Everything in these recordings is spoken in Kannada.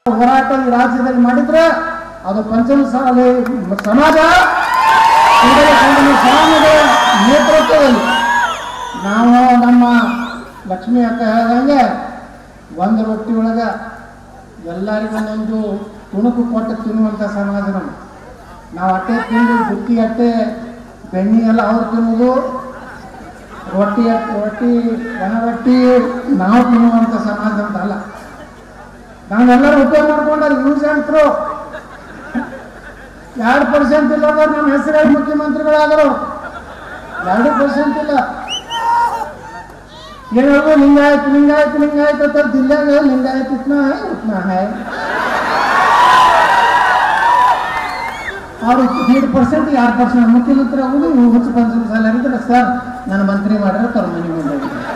ಹೋರಾಟ ಈ ರಾಜ್ಯದಲ್ಲಿ ಮಾಡಿದ್ರೆ ಅದು ಪಂಚಮಸಾಲಿ ಸಮಾಜ ಕೂಡಲ ಸಂಗಮ ಸ್ವಾಮಿಗಳ ನೇತೃತ್ವದಲ್ಲಿ ನಾವು ನಮ್ಮ ಲಕ್ಷ್ಮೀ ಅಕ್ಕ ಹೇಳ್ದಂಗೆ ಒಂದು ರೊಟ್ಟಿ ಒಳಗೆ ಎಲ್ಲರಿಗೂ ಒಂದೊಂದು ತುಣುಕು ಕೊಟ್ಟು ತಿನ್ನುವಂಥ ಸಮಾಜ ನಮ್ಮ ನಾವು ಅಟ್ಟೆ ತಿಂದು ಬುತ್ತಿ ಅಟ್ಟೆ ಬೆಣ್ಣೆ ಎಲ್ಲ ಅವ್ರು ತಿನ್ನೋದು ರೊಟ್ಟಿ ಅಟ್ಟೆ ರೊಟ್ಟಿ ಒಣ ರೊಟ್ಟಿ ನಾವು ತಿನ್ನುವಂಥ ಸಮಾಜ ಅಂತ ಅಲ್ಲ ನಾವೆಲ್ಲರೂ ಉಪಯೋಗ ಮಾಡ್ಕೊಂಡಾರ ಯೂಸ್ ಆ್ಯಂಡ್ ಥ್ರೋ ಎರಡು ಪರ್ಸೆಂಟ್ ಇಲ್ಲ ಅಂದ್ರೆ ನಮ್ಮ ಹೆಸರು ಮುಖ್ಯಮಂತ್ರಿಗಳಾದರು ಎರಡು ಪರ್ಸೆಂಟ್ ಇಲ್ಲ ಏನು ಹೇಳ್ಬೋದು ಲಿಂಗಾಯತ್ ಲಿಂಗಾಯತ್ ಲಿಂಗಾಯತ್ ಅಂತ ಜಿಲ್ಲೆಗೆ ಲಿಂಗಾಯತ್ ಇತ್ನಾ ಹೈ ಉತ್ನಾ ಹೈ ಅವ್ರು ದೀಡ್ ಪರ್ಸೆಂಟ್ ಎರಡು ಪರ್ಸೆಂಟ್ ಮುಖ್ಯಮಂತ್ರಿ ಆಗೋದು ಇವು ಹುಚ್ಚು ಪಂಚಮ ಸಾಲ ಇದ್ರೆ ಸರ್ ನನ್ನ ಮಂತ್ರಿ ಮಾಡಿದ್ರೆ ತಮ್ಮ ಮನೆ ಮುಂದೆ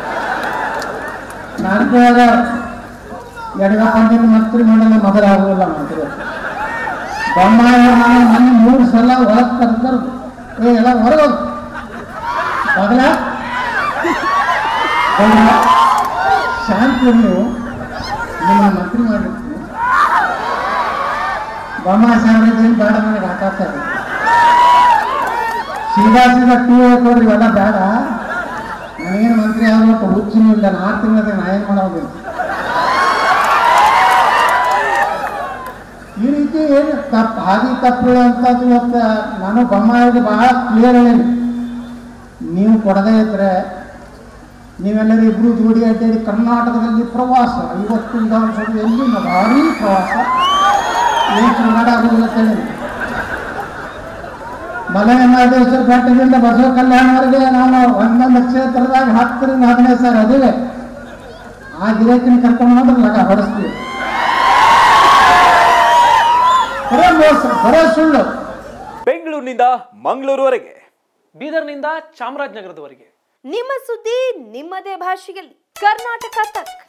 ನಾನು ಕೇಳಿದ ಯಡಿಯೂರಪ್ಪ ಅಂದಿನ ಮಂತ್ರಿ ಮಾಡಲು ಮೊದಲಾಗುವುದಿಲ್ಲ ಮಂತ್ರಿ ಬೊಮ್ಮಾಯಿ ನಾನು ಮೊನ್ನೆ ಮೂರು ಸಲ ಹೊರಗೆ ಕರ್ಕರ್ ಏ ಎಲ್ಲ ಹೊರಗೆ ಮೊದಲ ಶಾಂತಿ ನೀವು ನಿಮ್ಮ ಮಂತ್ರಿ ಮಾಡಿರ್ತೀವಿ ಬೊಮ್ಮಾಯಿ ಸಾಹೇಬ್ರೇನು ಬೇಡ ನನಗೆ ಹಾಕಾಗ್ತಾರೆ ಸೀದಾ ಸೀದಾ ಟೂ ಕೊಡ್ರಿ ಇವೆಲ್ಲ ಬೇಡ ನನಗೇನು ಮಂತ್ರಿ ಆಗ್ಬೇಕು ಹುಚ್ಚಿನೂ ಇಲ್ಲ ನಾಲ್ಕು ತಿಂಗಳದ ನಾ ಏನು ಮಾಡೋದಿಲ್ಲ ಈ ರೀತಿ ಏನು ತಪ್ಪು ಹಾದಿ ತಪ್ಪು ಅಂತದ್ದು ಇವತ್ತು ನಾನು ಬೊಮ್ಮಾಯಿಗೆ ಬಹಳ ಕ್ಲಿಯರ್ ಹೇಳೀನಿ ನೀವು ಕೊಡದೇ ಇದ್ರೆ ನೀವೆಲ್ಲರೂ ಇಬ್ರು ಜೋಡಿ ಅಡ್ಡಾಡಿ ಕರ್ನಾಟಕದಲ್ಲಿ ಪ್ರವಾಸ ಐವತ್ತು ವಿಧಾನಸಭೆಯಲ್ಲಿ ಭಾರಿ ಪ್ರವಾಸ ಏನು ಕನ್ನಡ ಆಗುದಿಲ್ಲ ಕೇಳಿ ಮಲೆನಾಡೇಶ್ವರ ಬೆಟ್ಟದಿಂದ ಬಸವ ಕಲ್ಯಾಣವರೆಗೆ ನಾನು ಒಂದೊಂದು ಕ್ಷೇತ್ರದಾಗ ಹತ್ತರಿಂದ ಹದಿನೈದು ಸಾವಿರ ಅದಿವೆ ಆ ಗಿರಾಕಿನ ಕರ್ಕೊಂಡು ಹೋದ್ರೆ ಲಗ ಹೊಡಿಸ್ತೀವಿ ಬರೇ ಮೋಸ ಬರೇ ಸುಳ್ಳು ಬೆಂಗಳೂರಿನಿಂದ ಮಂಗಳೂರುವರೆಗೆ ಬೀದರ್ನಿಂದ ಚಾಮರಾಜನಗರದವರೆಗೆ ನಿಮ್ಮ ಸುದ್ದಿ ನಿಮ್ಮದೇ ಭಾಷೆಯಲ್ಲಿ ಕರ್ನಾಟಕ ತಕ್